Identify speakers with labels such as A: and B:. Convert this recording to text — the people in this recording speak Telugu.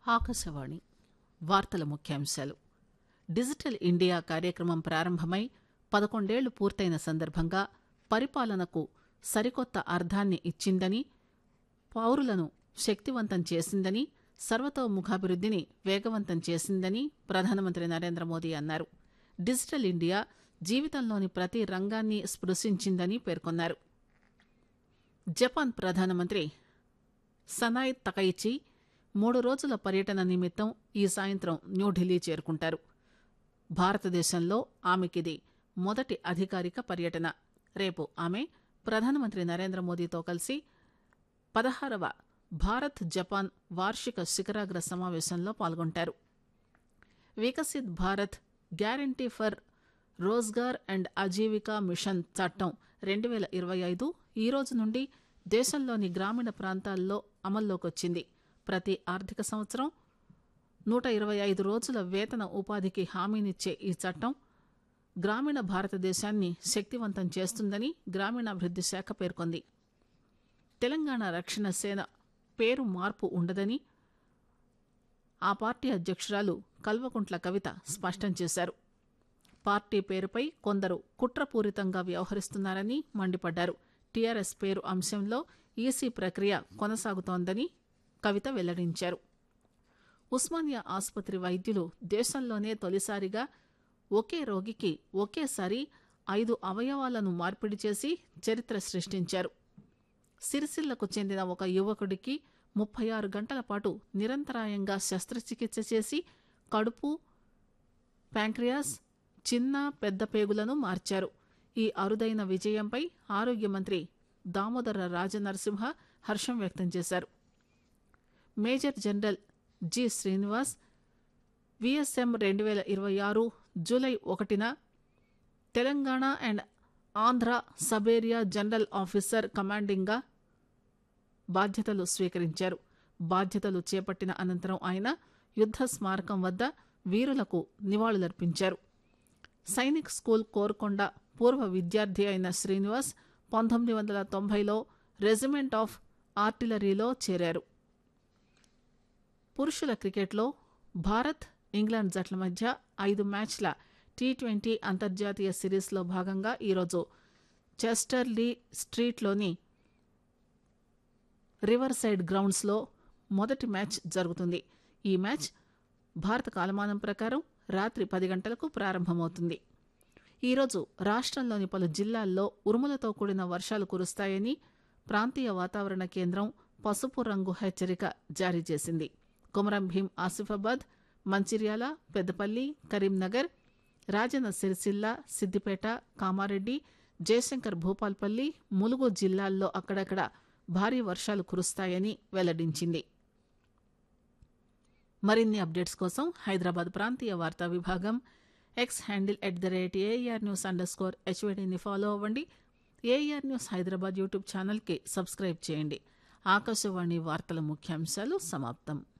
A: ఆకాశవాణి వార్తల ముఖ్యాంశాలు డిజిటల్ ఇండియా కార్యక్రమం ప్రారంభమై పదకొండేళ్లు పూర్తయిన సందర్భంగా పరిపాలనకు సరికొత్త అర్థాన్ని ఇచ్చిందని పౌరులను శక్తివంతం చేసిందని సర్వతోముఖాభివృద్దిని వేగవంతం చేసిందని ప్రధానమంత్రి నరేంద్ర మోదీ అన్నారు డిజిటల్ ఇండియా జీవితంలోని ప్రతి రంగాన్ని స్పృశించిందని పేర్కొన్నారు జపాన్ ప్రధానమంత్రి సనాయ్ తకైచి మూడు రోజుల పర్యటన నిమిత్తం ఈ సాయంత్రం న్యూఢిల్లీ చేరుకుంటారు భారతదేశంలో ఆమెకిది మొదటి అధికారిక పర్యటన రేపు ఆమె ప్రధానమంత్రి నరేంద్ర మోదీతో కలిసి పదహారవ భారత్ జపాన్ వార్షిక శిఖరాగ్ర సమావేశంలో పాల్గొంటారు Viksit Bharat guarantee for Rozgar and Ajeevika mission చట్టం రెండు వేల ఇరవై ఐదు ఈ రోజు నుండి దేశంలోని గ్రామీణ ప్రాంతాల్లో అమల్లోకొచ్చింది ప్రతి ఆర్థిక సంవత్సరం నూట ఇరవై ఐదు రోజుల వేతన ఉపాధికి హామీనిచ్చే ఈ చట్టం గ్రామీణ భారతదేశాన్ని శక్తివంతం చేస్తుందని గ్రామీణాభివృద్ది శాఖ పేర్కొంది తెలంగాణ రక్షణ సేన పేరు మార్పు ఉండదని ఆ పార్టీ అధ్యక్షురాలు కల్వకుంట్ల కవిత స్పష్టం చేశారు పార్టీ పేరుపై కొందరు కుట్రపూరితంగా వ్యవహరిస్తున్నారని మండిపడ్డారు టీఆర్ఎస్ పేరు అంశంలో ఈసీ ప్రక్రియ కొనసాగుతోందని కవిత వెల్లడించారు ఉస్మానియా ఆసుపత్రి వైద్యులు దేశంలోనే తొలిసారిగా ఒకే రోగికి ఒకేసారి ఐదు అవయవాలను మార్పిడి చేసి చరిత్ర సృష్టించారు సిరిసిల్లకు చెందిన ఒక యువకుడికి ముప్పై ఆరు గంటల పాటు నిరంతరాయంగా శస్త్రచికిత్స చేసి కడుపు ప్యాంక్రియాస్ చిన్న పెద్ద పేగులను మార్చారు ఈ అరుదైన విజయంపై ఆరోగ్య మంత్రి దామోదర రాజనరసింహ హర్షం వ్యక్తం చేశారు major general G Srinivas VSM రెండు వేల ఇరవై ఆరు జూలై ఒకటిన Telangana and Andhra sub area general officer కమాండింగ్గా బాధ్యతలు స్వీకరించారు బాధ్యతలు చేపట్టిన అనంతరం ఆయన యుద్ధ స్మారకం వద్ద వీరులకు నివాళులర్పించారు సైనిక్ స్కూల్ కోరుకొండ పూర్వ విద్యార్థి అయిన శ్రీనివాస్ పంతొమ్మిది వందల తొంభైలో రెజిమెంట్ ఆఫ్ ఆర్టిలరీలో చేరారు పురుషుల క్రికెట్లో భారత్ ఇంగ్లాండ్ జట్ల మధ్య ఐదు మ్యాచ్ల టీ ట్వంటీ అంతర్జాతీయ సిరీస్లో భాగంగా ఈరోజు చెస్టర్లీ స్ట్రీట్లోని రివర్ సైడ్ గ్రౌండ్స్లో మొదటి మ్యాచ్ జరుగుతుంది ఈ మ్యాచ్ భారత కాలమానం ప్రకారం రాత్రి పది గంటలకు ప్రారంభమవుతుంది ఈరోజు రాష్ట్రంలోని పలు జిల్లాల్లో ఉరుములతో కూడిన వర్షాలు కురుస్తాయని ప్రాంతీయ వాతావరణ కేంద్రం పసుపు రంగు హెచ్చరిక జారీ చేసింది కొమరం భీం ఆసిఫాబాద్ మంచిర్యాల పెద్దపల్లి కరీంనగర్ రాజన్న సిరిసిల్ల సిద్దిపేట కామారెడ్డి జయశంకర్ భూపాల్పల్లి ములుగు జిల్లాల్లో అక్కడక్కడ భారీ వర్షాలు కురుస్తాయని వెల్లడించింది మరిన్ని అప్డేట్స్ కోసం హైదరాబాద్ ప్రాంతీయ వార్తా విభాగం X handle at the rate AIR news under score హెచ్వీడీని ఫాలో అవ్వండి ఏఆర్ న్యూస్ హైదరాబాద్ యూట్యూబ్ ఛానల్కి సబ్స్క్రైబ్ చేయండి ఆకాశవాణి వార్తల ముఖ్యాంశాలు సమాప్తం